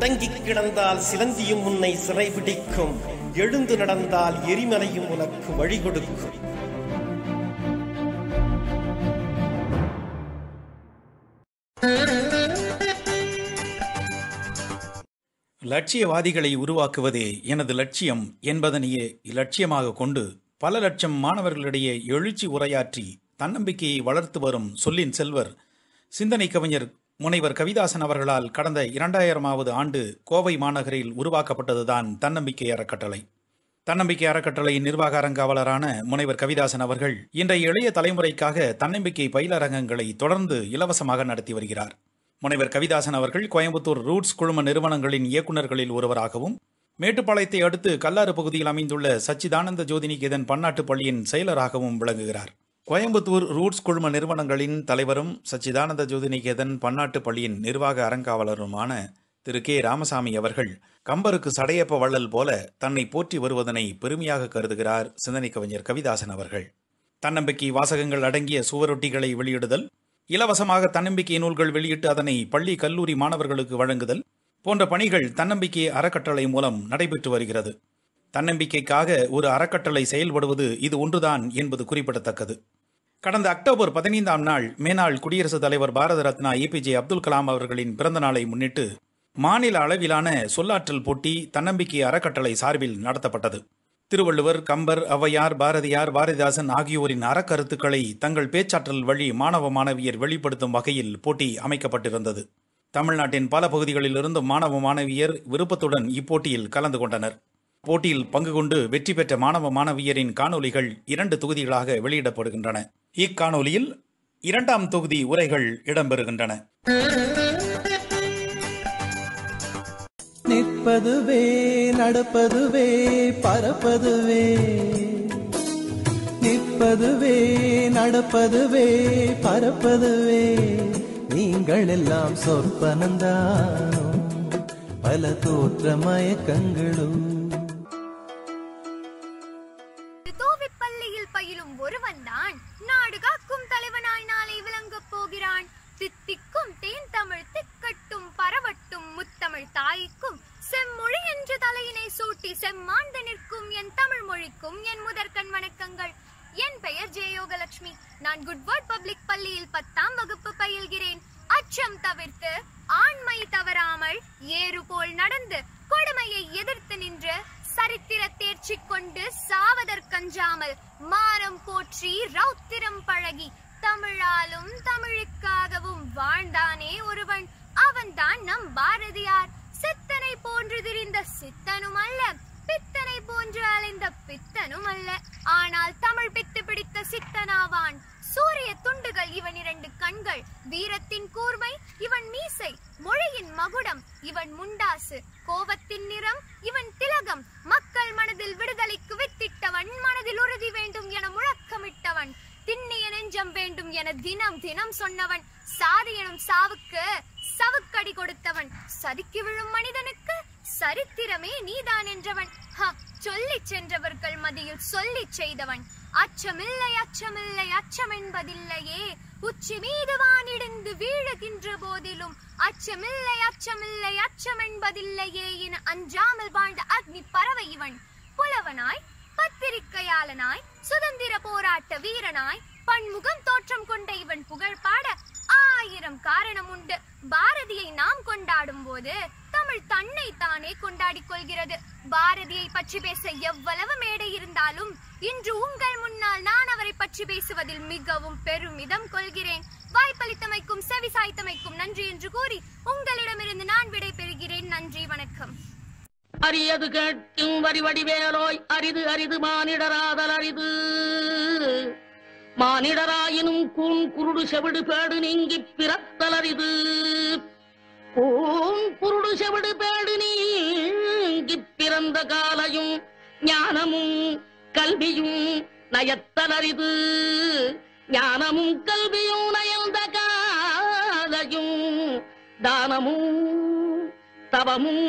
முடங்கிக் கிடந்தால் சிலந்தியும் உன்னை சிறைபிடிக்கும் எழுந்து நடந்தால் எரிமலையும் உனக்கு வழி கொடுக்கும் லட்சியவாதிகளை உருவாக்குவதே எனது லட்சியம் என்பதனையே இலட்சியமாக கொண்டு பல லட்சம் மாணவர்களிடையே எழுச்சி உரையாற்றி தன்னம்பிக்கையை வளர்த்து வரும் சொல்லின் செல்வர் சிந்தனை கவிஞர் முனைவர் கவிதாசன் அவர்களால் கடந்த இரண்டாயிரமாவது ஆண்டு கோவை மாநகரில் உருவாக்கப்பட்டதுதான் தன்னம்பிக்கை அறக்கட்டளை தன்னம்பிக்கை அறக்கட்டளை நிர்வாக அரங்காவலரான முனைவர் கவிதாசன் அவர்கள் இன்றைய இளைய தலைமுறைக்காக தன்னம்பிக்கை பயிலரங்கங்களை தொடர்ந்து இலவசமாக நடத்தி வருகிறார் முனைவர் கவிதாசன் அவர்கள் கோயம்புத்தூர் ரூட்ஸ் குழும நிறுவனங்களின் இயக்குநர்களில் ஒருவராகவும் மேட்டுப்பாளையத்தை அடுத்து கல்லாறு பகுதியில் அமைந்துள்ள சச்சிதானந்த ஜோதினிகேதன் பன்னாட்டு பள்ளியின் செயலராகவும் விளங்குகிறார் கோயம்புத்தூர் ரூட்ஸ் குழும நிறுவனங்களின் தலைவரும் சச்சிதானந்த ஜோதினிகேதன் பன்னாட்டு பள்ளியின் நிர்வாக அரங்காவலருமான திரு கே ராமசாமி அவர்கள் கம்பருக்கு சடையப்ப வள்ளல் போல தன்னை போற்றி வருவதனை பெருமையாக கருதுகிறார் சிந்தனை கவிஞர் கவிதாசன் அவர்கள் தன்னம்பிக்கை வாசகங்கள் அடங்கிய சுவரொட்டிகளை வெளியிடுதல் இலவசமாக தன்னம்பிக்கை நூல்கள் வெளியிட்டு அதனை பள்ளி கல்லூரி மாணவர்களுக்கு வழங்குதல் போன்ற பணிகள் தன்னம்பிக்கை அறக்கட்டளை மூலம் நடைபெற்று வருகிறது தன்னம்பிக்கைக்காக ஒரு அறக்கட்டளை செயல்படுவது இது ஒன்றுதான் என்பது குறிப்பிடத்தக்கது கடந்த அக்டோபர் பதினைந்தாம் நாள் மேனாள் குடியரசுத் தலைவர் பாரத ரத்னா ஏபிஜே அப்துல் கலாம் அவர்களின் பிறந்த நாளை முன்னிட்டு மாநில அளவிலான சொல்லாற்றல் போட்டி தன்னம்பிக்கை அறக்கட்டளை சார்பில் நடத்தப்பட்டது திருவள்ளுவர் கம்பர் ஔவையார் பாரதியார் பாரதிதாசன் ஆகியோரின் அறக்கருத்துக்களை தங்கள் பேச்சாற்றல் வழி மாணவ மாணவியர் வெளிப்படுத்தும் வகையில் போட்டி அமைக்கப்பட்டிருந்தது தமிழ்நாட்டின் பல பகுதிகளிலிருந்து மாணவ மாணவியர் விருப்பத்துடன் இப்போட்டியில் கலந்து கொண்டனர் போட்டியில் பங்கு கொண்டு வெற்றி பெற்ற மாணவ மாணவியரின் காணொலிகள் இரண்டு தொகுதிகளாக வெளியிடப்படுகின்றன இக்காணொலியில் இரண்டாம் தொகுதி உரைகள் இடம்பெறுகின்றன நிற்பதுவே நடப்பதுவே பறப்பதுவே நிற்பதுவே நடப்பதுவே பறப்பதுவே நீங்கள் எல்லாம் சொற்பனந்தானோ பல தோற்ற மயக்கங்களும் தோவிப் பள்ளியில் பயிலும் ஒருவன் தான் நாடு காக்கும் தலைவனாய் நாளை விளங்கப் போகிறான் தித்திக்கும் தேன் தமிழ் திக்கட்டும் பரவட்டும் முத்தமிழ் தாய்க்கும் செம்மொழி என்று தலையினை சூட்டி செம்மாண்டு நிற்கும் என் தமிழ் மொழிக்கும் என் முதற்கண் வணக்கங்கள் என் பெயர் ஜெயோகலட்சுமி நான் குட்வர்ட் பப்ளிக் பள்ளியில் பத்தாம் வகுப்பு பயில்கிறேன் அச்சம் தவிர்த்து ஆண்மை தவறாமல் ஏறு போல் நடந்து கொடுமையை எதிர்த்து நின்று சரித்திர தேர்ச்சி கொண்டு சாவதற்கஞ்சாமல் மானம் போற்றி ரௌத்திரம் பழகி தமிழாலும் தமிழுக்காகவும் வாழ்ந்தானே ஒருவன் அவன்தான் நம் பாரதியார் சித்தனை போன்று திரிந்த சித்தனும் அல்ல பித்தனை போன்று அலைந்த பித்தனும் அல்ல ஆனால் தமிழ் பித்து பிடித்த சித்தனாவான் சூரிய துண்டுகள் இவன் இரண்டு கண்கள் வீரத்தின் கூர்மை இவன் மீசை மொழியின் மகுடம் இவன் முண்டாசு கோபத்தின் நிறம் இவன் திலகம் மக்கள் மனதில் விடுதலைக்கு வித்திட்டவன் மனதில் உறுதி வேண்டும் என முழக்கமிட்டவன் திண்ணிய நெஞ்சம் வேண்டும் என தினம் தினம் சொன்னவன் சாதி எனும் சாவுக்கு சவுக்கடி கொடுத்தவன் சறுக்கி விழும் மனிதனுக்கு சரித்திரமே நீதான் என்றவன் ஹ, சொல்லிச் சென்றவர்கள் மதியில் சொல்லிச் செய்தவன் அச்சமில்லை அச்சமில்லை அச்சம் என்பதில்லையே உச்சி மீது வானிடிந்து வீழுகின்ற போதிலும் அச்சமில்லை அச்சமில்லை அச்சம் என்பதில்லையே என அஞ்சாமல் வாழ்ந்த அக்னி பறவை இவன் புலவனாய் பத்திரிகையாளனாய் சுதந்திர போராட்ட வீரனாய் பன்முகம் தோற்றம் கொண்ட இவன் புகழ் பாட ஆயிரம் காரணம் உண்டு பாரதியை நாம் கொண்டாடும் போது தமிழ் தன்னை தானே கொண்டாடிக் கொள்கிறது பாரதியை பற்றி பேச எவ்வளவு மேடை இருந்தாலும் இன்று உங்கள் முன்னால் நான் அவரை பற்றி பேசுவதில் மிகவும் பெருமிதம் கொள்கிறேன் வாய்ப்பளித்தமைக்கும் செவிசாய்த்தமைக்கும் நன்றி என்று கூறி உங்களிடமிருந்து நான் விடை பெறுகிறேன் நன்றி வணக்கம் அரியது கேட்கும் வரி வடிவேலோய் அரிது அரிது மானிடராதல் அரிது மானிடராயினும் கூன் குருடு செவிடு பேடு நீங்கிப் பிறத்தல் அரிது கூன் குருடு செவிடு பேடு நீங்கிப் பிறந்த காலையும் ஞானமும் கல்வியும் நயத்தல் அரிது ஞானமும் கல்வியும் நயந்த காலையும் தானமும் தவமும்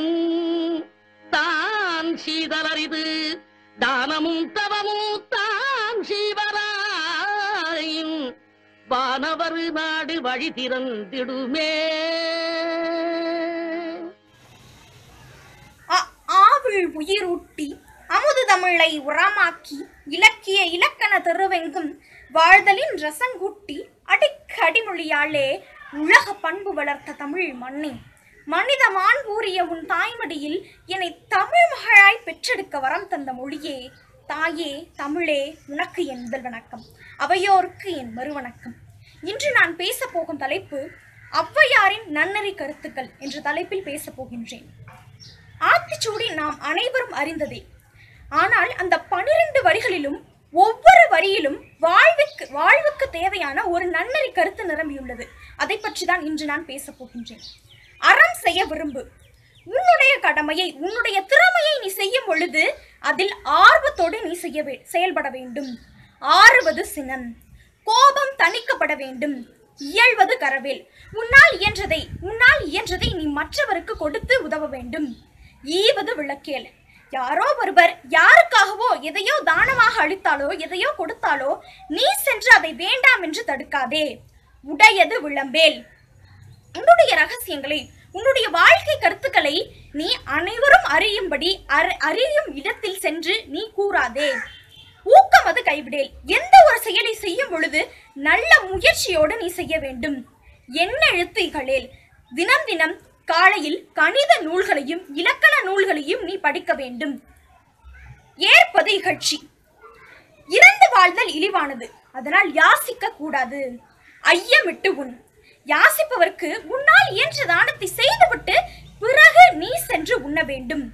தான் சீதலரிது தானமும் தவமும் தான் சீவராயின் வானவர் நாடு வழி திறந்திடுமே தமிழ் உயிரூட்டி அமுது தமிழை உரமாக்கி இலக்கிய இலக்கண தெருவெங்கும் வாழ்தலின் ரசங்கூட்டி அடிக்கடிமொழியாலே உலக பண்பு வளர்த்த தமிழ் மண்ணே மனித மாண்பூரிய உன் தாய்மடியில் என்னை தமிழ் மகளாய் பெற்றெடுக்க வரம் தந்த மொழியே தாயே தமிழே உனக்கு என் முதல் வணக்கம் அவையோருக்கு என் மறுவணக்கம் இன்று நான் பேசப் போகும் தலைப்பு ஔவையாரின் நன்னறி கருத்துக்கள் என்ற தலைப்பில் பேசப் போகின்றேன் ஆத்திச்சூடி நாம் அனைவரும் அறிந்ததே ஆனால் அந்த பனிரெண்டு வரிகளிலும் ஒவ்வொரு வரியிலும் வாழ்வுக்கு வாழ்வுக்கு தேவையான ஒரு நன்னறி கருத்து நிரம்பியுள்ளது அதை பற்றி தான் இன்று நான் பேசப் போகின்றேன் அறம் செய்ய விரும்பு உன்னுடைய கடமையை உன்னுடைய திறமையை நீ செய்யும் பொழுது அதில் ஆர்வத்தோடு நீ செய்ய வே- செயல்பட வேண்டும் ஆறுவது சினம் கோபம் தணிக்கப்பட வேண்டும் இயல்வது கரவேல் உன்னால் இயன்றதை உன்னால் இயன்றதை நீ மற்றவருக்கு கொடுத்து உதவ வேண்டும் ஈவது விளக்கேல் யாரோ ஒருவர் யாருக்காகவோ எதையோ தானமாக அளித்தாலோ எதையோ கொடுத்தாலோ நீ சென்று அதை வேண்டாம் என்று தடுக்காதே உடையது விளம்பேல் உன்னுடைய ரகசியங்களை உன்னுடைய வாழ்க்கை கருத்துக்களை நீ அனைவரும் அறியும்படி அற- அறியும் இடத்தில் சென்று நீ கூறாதே ஊக்கம் அது கைவிடேல் எந்த ஒரு செயலை செய்யும் பொழுது நல்ல முயற்சியோடு நீ செய்ய வேண்டும் எண்ணெழுத்து இகழேல் தினம் தினம் காலையில் கணித நூல்களையும் இலக்கண நூல்களையும் நீ படிக்க வேண்டும் ஏற்பது இகழ்ச்சி இறந்து வாழ்தல் இழிவானது அதனால் யாசிக்க கூடாது ஐயமிட்டு உன் யாசிப்பவர்க்கு உன்னால் இயன்ற தானத்தை செய்துவிட்டு பிறகு நீ சென்று உண்ண வேண்டும்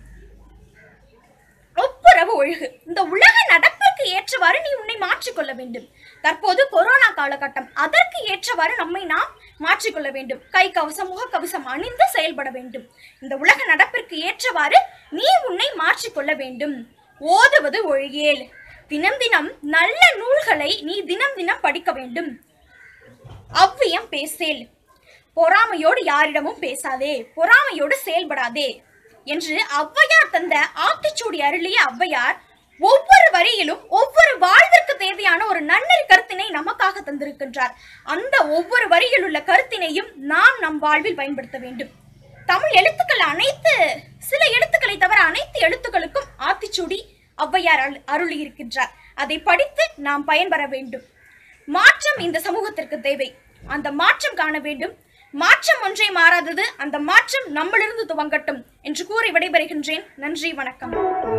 ஒப்புரவு ஒழுகு இந்த உலக நடப்பிற்கு ஏற்றவாறு நீ உன்னை மாற்றிக்கொள்ள வேண்டும் தற்போது கொரோனா காலகட்டம் அதற்கு ஏற்றவாறு நம்மை நாம் மாற்றிக்கொள்ள வேண்டும் கை கவசம் முகக்கவசம் அணிந்து செயல்பட வேண்டும் இந்த உலக நடப்பிற்கு ஏற்றவாறு நீ உன்னை மாற்றிக்கொள்ள வேண்டும் ஓதுவது ஒழியேல் தினம் தினம் நல்ல நூல்களை நீ தினம் தினம் படிக்க வேண்டும் அவ்வியம் பேசேல் பொறாமையோடு யாரிடமும் பேசாதே பொறாமையோடு செயல்படாதே என்று ஔவையார் தந்த ஆத்திச்சூடி அருளிய ஔவையார் ஒவ்வொரு வரியிலும் ஒவ்வொரு வாழ்விற்கு தேவையான ஒரு நன்னறி கருத்தினை நமக்காக தந்திருக்கின்றார் அந்த ஒவ்வொரு வரியில் உள்ள கருத்தினையும் நாம் நம் வாழ்வில் பயன்படுத்த வேண்டும் தமிழ் எழுத்துக்கள் அனைத்து சில எழுத்துக்களை தவிர அனைத்து எழுத்துக்களுக்கும் ஆத்திச்சூடி ஔவையார் அருள்- அருளியிருக்கின்றார் அதை படித்து நாம் பயன்பெற வேண்டும் மாற்றம் இந்த சமூகத்திற்கு தேவை அந்த மாற்றம் காண வேண்டும் மாற்றம் ஒன்றே மாறாதது அந்த மாற்றம் நம்மளிருந்து துவங்கட்டும் என்று கூறி விடைபெறுகின்றேன் நன்றி வணக்கம்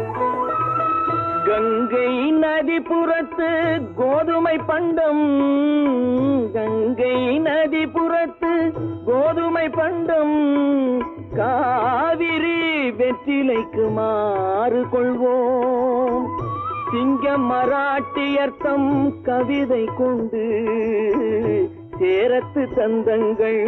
கங்கை நதிபுறத்து கோதுமை பண்டம் கங்கை நதிபுறத்து கோதுமை பண்டம் காவிரி வெற்றிலைக்கு மாறு கொள்வோம் சிங்க மராட்டியர்த்தம் கவிதை கொண்டு சேரத்து தந்தங்கள்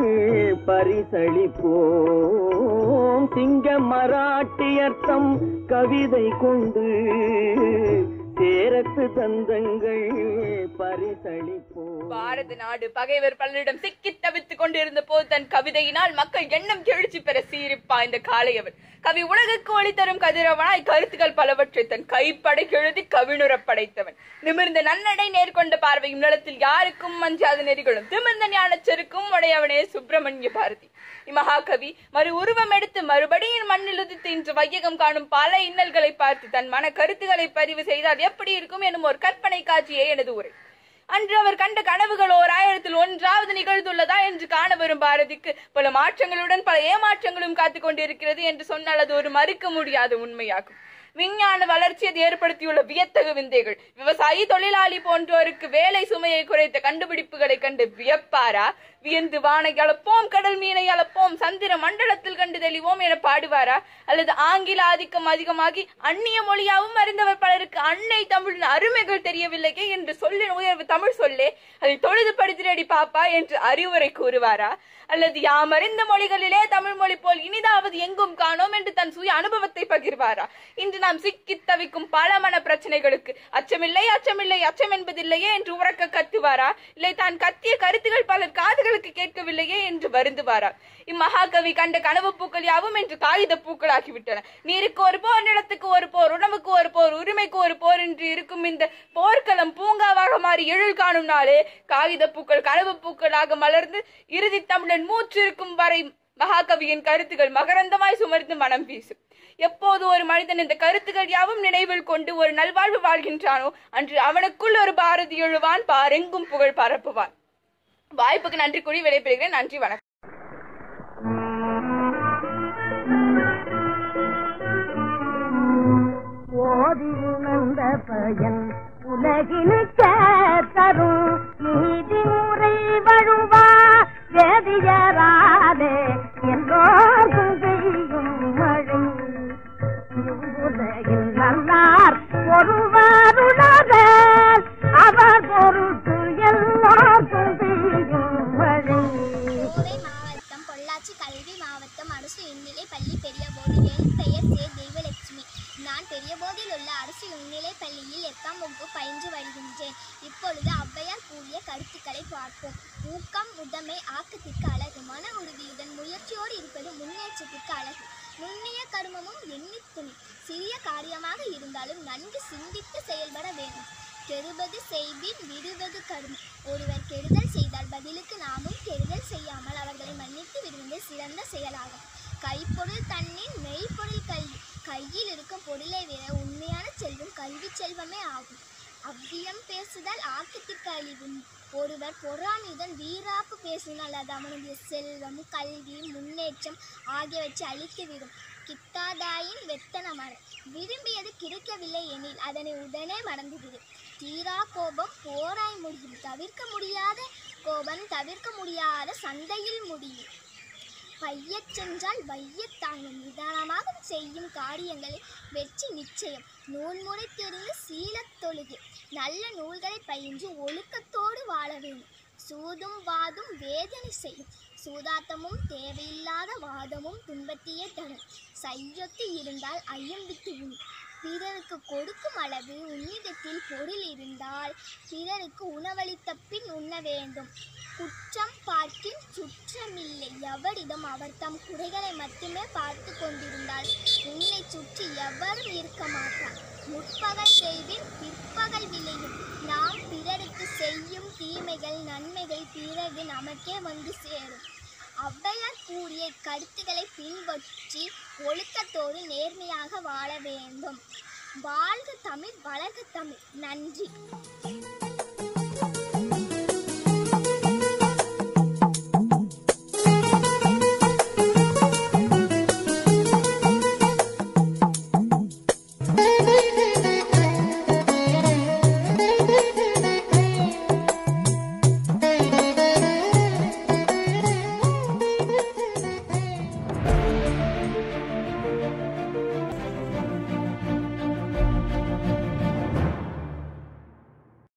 பரிசளிப்போம் சிங்க மராட்டியர்த்தம் கவிதை கொண்டு சேரத்து தந்தங்கள் பரிசளிப்போம் பாரத நாடு பகைவர் பலரிடம் சிக்கித் தவித்துக் கொண்டிருந்த போது தன் கவிதையினால் மக்கள் எண்ணம் எழுச்சி பெற சீரிப்பா இந்த காளையவன் கவி உலகுக்கு ஒளி தரும் கதிரவனாய் கருத்துக்கள் பலவற்றை தன் கைப்படை எழுதி கவினுறப் படைத்தவன் நிமிர்ந்த நன்னடை நேர்கொண்ட பார்வையும் நிலத்தில் யாருக்கும் மஞ்சாத நெறிகளும் திமிர்ந்த ஞானச் செருக்கும் உடையவனே சுப்பிரமணிய பாரதி இம்மகாகவி மறு உருவம் எடுத்து மறுபடியும் மண்ணில் உதித்து இன்று வையகம் காணும் பல இன்னல்களை பார்த்து தன் மன கருத்துக்களை பதிவு செய்தால் எப்படி இருக்கும் எனும் ஒரு கற்பனை காட்சியே எனது உரை அன்று அவர் கண்ட கனவுகள் ஓர் ஆயிரத்தில் ஒன்றாவது நிகழ்ந்துள்ளதா என்று காண வரும் பாரதிக்கு பல மாற்றங்களுடன் பல ஏமாற்றங்களும் காத்துக் கொண்டிருக்கிறது என்று சொன்னால் அது ஒரு மறுக்க முடியாத உண்மையாகும் விஞ்ஞான வளர்ச்சி அது ஏற்படுத்தியுள்ள வியத்தகு விந்தைகள் விவசாயி தொழிலாளி போன்றோருக்கு வேலை சுமையை குறைத்த கண்டுபிடிப்புகளை கண்டு வியப்பாரா வியந்து வானை அளப்போம் கடல் மீனை அளப்போம் சந்திர மண்டலத்தில் கண்டு தெளிவோம் என பாடுவாரா அல்லது ஆங்கில ஆதிக்கம் அதிகமாகி அந்நிய மொழியாவும் அறிந்தவர் பலருக்கு அன்னை தமிழின் அருமைகள் தெரியவில்லையே என்று சொல்லின் உயர்வு தமிழ் சொல்லே அதை தொழுது படித்திரடி பாப்பா என்று அறிவுரை கூறுவாரா அல்லது யாம் அறிந்த மொழிகளிலே தமிழ் மொழி போல் இனிதாவது எங்கும் காணோம் என்று தன் சுய அனுபவத்தை பகிர்வாரா இன்று நாம் சிக்கித் தவிக்கும் பல மன பிரச்சனைகளுக்கு அச்சமில்லை அச்சமில்லை அச்சம் என்பதில்லையே என்று உறக்க கத்துவாரா இல்லை தான் கத்திய கருத்துகள் பலர் காதுகளுக்கு கேட்கவில்லையே என்று வருந்துவாரா இம்மகாகவி கண்ட கனவு பூக்கள் யாவும் என்று காகித பூக்களாகிவிட்டன நீருக்கு ஒரு போர் நிலத்துக்கு ஒரு போர் உணவுக்கு ஒரு போர் உரிமைக்கு ஒரு போர் என்று இருக்கும் இந்த போர்க்களம் பூங்காவாக மாறி எழில் காணும் நாளே காகித பூக்கள் கனவு பூக்களாக மலர்ந்து இறுதி தமிழன் மூச்சிருக்கும் வரை மகாகவியின் கருத்துகள் மகரந்தமாய் சுமர்ந்து மனம் வீசும் எப்போது ஒரு மனிதன் இந்த கருத்துக்கள் யாவும் நினைவில் கொண்டு ஒரு நல்வாழ்வு வாழ்கின்றானோ அன்று அவனுக்குள் ஒரு பாரதி எழுவான் பாரெங்கும் புகழ் பரப்புவான் வாய்ப்புக்கு நன்றி கூறி விடைபெறுகிறேன் நன்றி வணக்கம் ஓதி உணர்ந்த பயன் உலகினுக்க தரும் நீதி முறை வழுவா வேதியராலே எல்லோருக்கும் பெய்யும் மழை இவ்வுலகில் நல்லார் ஒருவருளர அவர் பொருட்டு எல்லோருக்கும் பெய்யும் மழை கோவை மாவட்டம் பொள்ளாச்சி கல்வி மாவட்டம் அரசு உயர்நிலை பள்ளி பெரியபோது என் பெயர் சே தெய்வலட்சுமி நான் பெரியபோதில் உள்ள அரசு உயர்நிலை பள்ளியில் எட்டாம் வகுப்பு பயின்று வருகின்றேன் இப்பொழுது ஔவையார் கூறிய கருத்துக்களை பார்ப்போம் ஊக்கம் உடமை ஆக்கத்திற்கு அழகு மன உறுதியுடன் முயற்சியோடு இருப்பது முன்னேற்றத்திற்கு அழகு நுண்ணிய கருமமும் எண்ணித் துணி சிறிய காரியமாக இருந்தாலும் நன்கு சிந்தித்து செயல்பட வேண்டும் கெடுபது செய்பின் விடுவது கடும் ஒருவர் கெடுதல் செய்தால் பதிலுக்கு நாமும் கெடுதல் செய்யாமல் அவர்களை மன்னித்து விடுவது சிறந்த செயலாகும் கைப்பொருள் தன்னின் மெய்ப்பொருள் கல்வி கையில் இருக்கும் பொருளை விட உண்மையான செல்வம் கல்வி செல்வமே ஆகும் அவ்வியம் பேசுதல் ஆக்கத்திற்கு அழிவும் ஒருவர் பொறாமையுடன் வீராப்பு பேசினால் அது அவனுடைய செல்வம் கல்வி முன்னேற்றம் ஆகியவற்றை அழித்துவிடும் கிட்டாதாயின் வெத்தன மரம் விரும்பியது கிடைக்கவில்லை எனில் அதனை உடனே மறந்துவிடு தீரா கோபம் போராய் முடியும் தவிர்க்க முடியாத கோபம் தவிர்க்க முடியாத சந்தையில் முடியும் பையச் சென்றால் வையத் தாங்கும் நிதானமாக செய்யும் காரியங்களில் வெற்றி நிச்சயம் நூல்முறை தெரிந்து சீலத் தொழுகு நல்ல நூல்களை பயின்று ஒழுக்கத்தோடு வாழ வேண்டும் சூதும் வாதும் வேதனை செய்யும் சூதாட்டமும் தேவையில்லாத வாதமும் துன்பத்தையே தரும் சையொத்து இருந்தால் ஐயம் விட்டு உண் பிறருக்கு கொடுக்கும் அளவு உன்னிடத்தில் பொருள் இருந்தால் பிறருக்கு உணவளித்த பின் உண்ண வேண்டும் குற்றம் பார்க்கின் சுற்றமில்லை எவரிடம் அவர் தம் குறைகளை மட்டுமே பார்த்து கொண்டிருந்தால் உன்னை சுற்றி எவரும் இருக்க மாட்டார் முற்பகல் செய்வின் பிற்பகல் விளையும் நாம் பிறருக்கு செய்யும் தீமைகள் நன்மைகள் பிறகு நமக்கே வந்து சேரும் ஔவையார் கூறிய கருத்துக்களை பின்பற்றி ஒழுக்கத்தோடு நேர்மையாக வாழ வேண்டும் வாழ்க தமிழ் வளர்க தமிழ் நன்றி